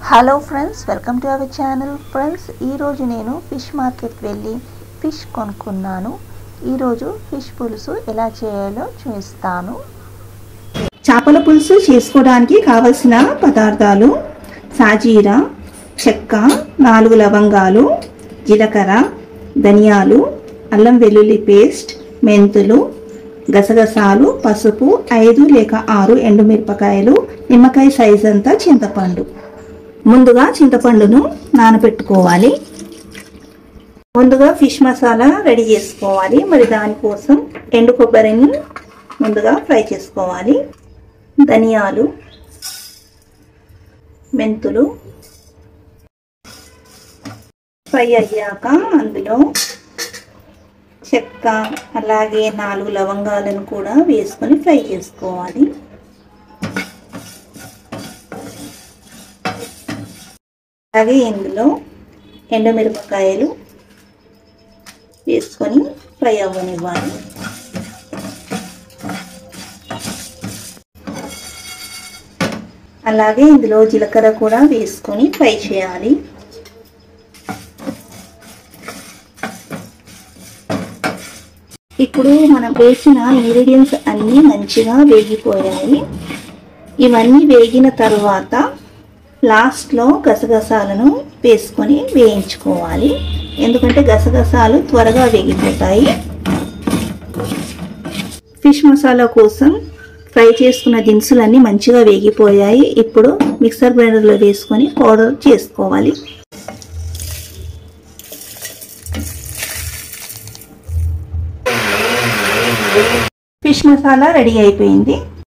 hello friends welcome to our channel friends ఈరోజు నేను fish market వెళ్ళి ఫిష్ కొనుక్కున్నాను ఈరోజు ఫిష్ పులుసు ఎలా చేయాలో చూపిస్తాను చేపల పులుసు చేసుకోవడానికి కావలసిన పదార్థాలు సాజీరా చెక్క నాలుగు లవంగాలు జీలకర్ర ధనియాలు అల్లం వెల్లుల్లి పేస్ట్ మెంతులు గసగసాలు పసుపు ఐదు లేక ఆరు ఎండుమిరపకాయలు నిమ్మకాయ సైజ్ అంతా చింతపండు ముందుగా చింతపండును నానబెట్టుకోవాలి ముందుగా ఫిష్ మసాలా రెడీ చేసుకోవాలి మరి దానికోసం ఎండు కొబ్బరిని ముందుగా ఫ్రై చేసుకోవాలి ధనియాలు మెంతులు ఫ్రై అయ్యాక అందులో చెక్క అలాగే నాలుగు లవంగాలను కూడా వేసుకొని ఫ్రై చేసుకోవాలి అలాగే ఇందులో ఎండుమిరపకాయలు వేసుకొని ఫ్రై అవ్వనివ్వాలి అలాగే ఇందులో జీలకర్ర కూడా వేసుకొని ఫ్రై చేయాలి ఇప్పుడు మనం వేసిన ఇంగ్రీడియంట్స్ అన్నీ మంచిగా వేగిపోయాయి ఇవన్నీ వేగిన తర్వాత లాస్ట్లో గసగసాలను వేసుకొని వేయించుకోవాలి ఎందుకంటే గసగసాలు త్వరగా వేగిపోతాయి ఫిష్ మసాలా కోసం ఫ్రై చేసుకున్న దినుసులన్నీ మంచిగా వేగిపోయాయి ఇప్పుడు మిక్సర్ గ్రైండర్లో వేసుకొని పౌడర్ చేసుకోవాలి ఫిష్ మసాలా రెడీ అయిపోయింది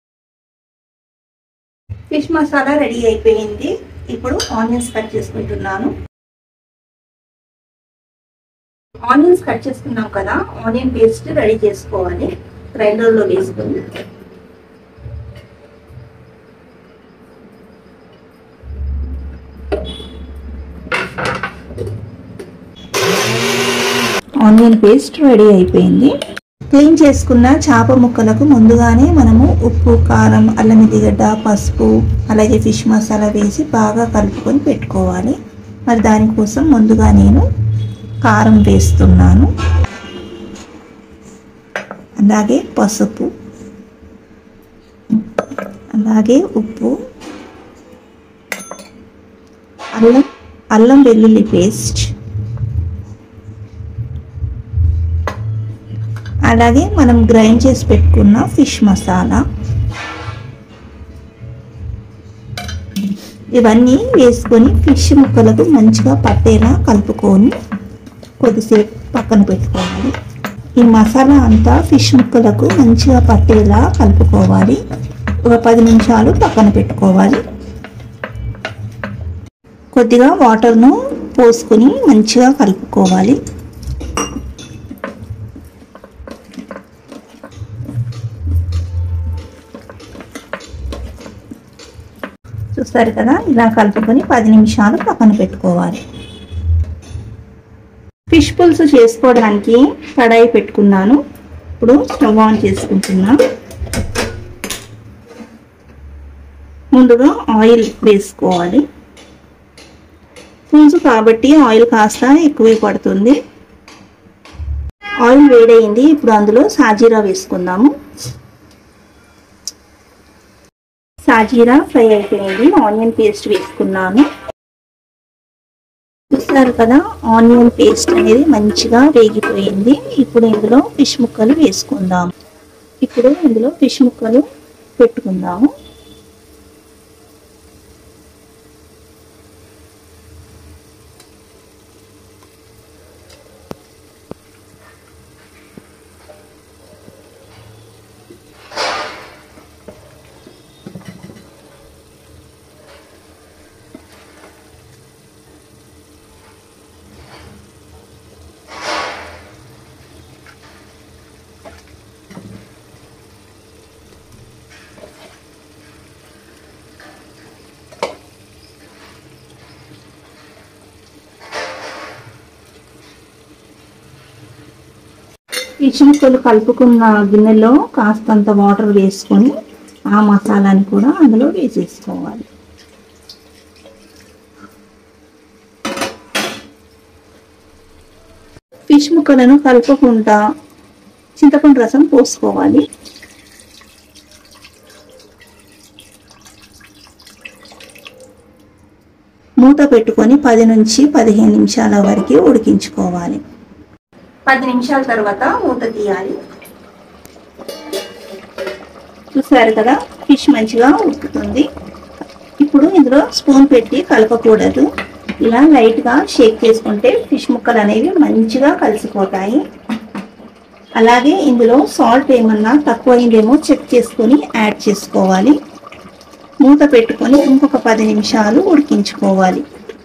ఫిష్ మసాలా రెడీ అయిపోయింది ఇప్పుడు ఆనియన్స్ కట్ చేసుకుంటున్నాను ఆనియన్స్ కట్ చేసుకున్నాం కదా ఆనియన్ పేస్ట్ రెడీ చేసుకోవాలి గ్రైండర్లో వేసుకొని ఆనియన్ పేస్ట్ రెడీ అయిపోయింది క్లీన్ చేసుకున్న చేప ముక్కలకు ముందుగానే మనము ఉప్పు కారం అల్లం ఎల్లిగడ్డ పసుపు అలాగే ఫిష్ మసాలా వేసి బాగా కలుపుకొని పెట్టుకోవాలి మరి దానికోసం ముందుగా నేను కారం వేస్తున్నాను అలాగే పసుపు అలాగే ఉప్పు అల్లం అల్లం వెల్లుల్లి పేస్ట్ అలాగే మనం గ్రైండ్ చేసి పెట్టుకున్న ఫిష్ మసాలా ఇవన్నీ వేసుకొని ఫిష్ ముక్కలకు మంచిగా పట్టేలా కలుపుకొని కొద్దిసేపు పక్కన పెట్టుకోవాలి ఈ మసాలా అంతా ఫిష్ ముక్కలకు మంచిగా పట్టేలా కలుపుకోవాలి ఒక పది నిమిషాలు పక్కన పెట్టుకోవాలి కొద్దిగా వాటర్ను పోసుకొని మంచిగా కలుపుకోవాలి చూస్తారు కదా ఇలా కలుపుకొని పది నిమిషాలు పక్కన పెట్టుకోవాలి ఫిష్ పులుసు చేసుకోవడానికి కడాయి పెట్టుకున్నాను ఇప్పుడు స్టవ్ ఆన్ చేసుకుంటున్నా ముందుగా ఆయిల్ వేసుకోవాలి పులుసు కాబట్టి ఆయిల్ కాస్త ఎక్కువే పడుతుంది ఆయిల్ వేడైంది ఇప్పుడు అందులో సాజీరా వేసుకుందాము సాజీరా ఫ్రై అయిపోయింది ఆనియన్ పేస్ట్ వేసుకున్నాను చూస్తారు కదా ఆనియన్ పేస్ట్ అనేది మంచిగా వేగిపోయింది ఇప్పుడు ఇందులో ఫిష్ ముక్కలు వేసుకుందాం ఇప్పుడు ఇందులో ఫిష్ ముక్కలు పెట్టుకుందాము ఫిష్ ముక్కలు కలుపుకున్న గిన్నెలో కాస్తంత వాటర్ వేసుకొని ఆ మసాలాని కూడా అందులో వేసేసుకోవాలి ఫిష్ ముక్కలను కలపకుండా చింతపండు రసం పోసుకోవాలి మూత పెట్టుకొని పది నుంచి పదిహేను నిమిషాల వరకు ఉడికించుకోవాలి పది నిమిషాల తర్వాత మూత తీయాలి చూసారు కదా ఫిష్ మంచిగా ఉడుకుతుంది ఇప్పుడు ఇందులో స్పూన్ పెట్టి కలపకూడదు ఇలా లైట్గా షేక్ చేసుకుంటే ఫిష్ ముక్కలు అనేవి మంచిగా కలిసిపోతాయి అలాగే ఇందులో సాల్ట్ ఏమన్నా తక్కువైందేమో చెక్ చేసుకొని యాడ్ చేసుకోవాలి మూత పెట్టుకొని ఇంకొక పది నిమిషాలు ఉడికించుకోవాలి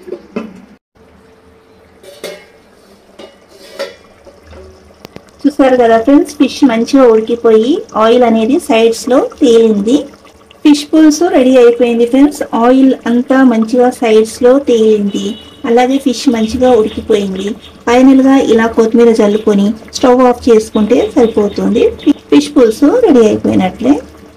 చూసారు కదా ఫ్రెండ్స్ ఫిష్ మంచిగా ఉడికిపోయి ఆయిల్ అనేది సైడ్స్ లో తేలింది ఫిష్ పులుసు రెడీ అయిపోయింది ఫ్రెండ్స్ ఆయిల్ అంతా మంచిగా సైడ్స్ లో తేలింది అలాగే ఫిష్ మంచిగా ఉడికిపోయింది ఫైనల్ గా ఇలా కొత్తిమీర చల్లుకొని స్టవ్ ఆఫ్ చేసుకుంటే సరిపోతుంది ఫిష్ పులుసు రెడీ అయిపోయినట్లే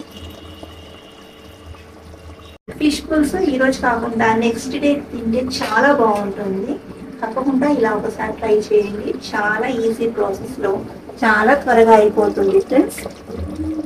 ఫిష్ పులుసు ఈ రోజు కాకుండా నెక్స్ట్ డే తింటే చాలా బాగుంటుంది తప్పకుండా ఇలా ఒకసారి ట్రై చేయండి చాలా ఈజీ ప్రాసెస్ లో చాలా త్వరగా అయిపోతుంది ఫ్రెండ్స్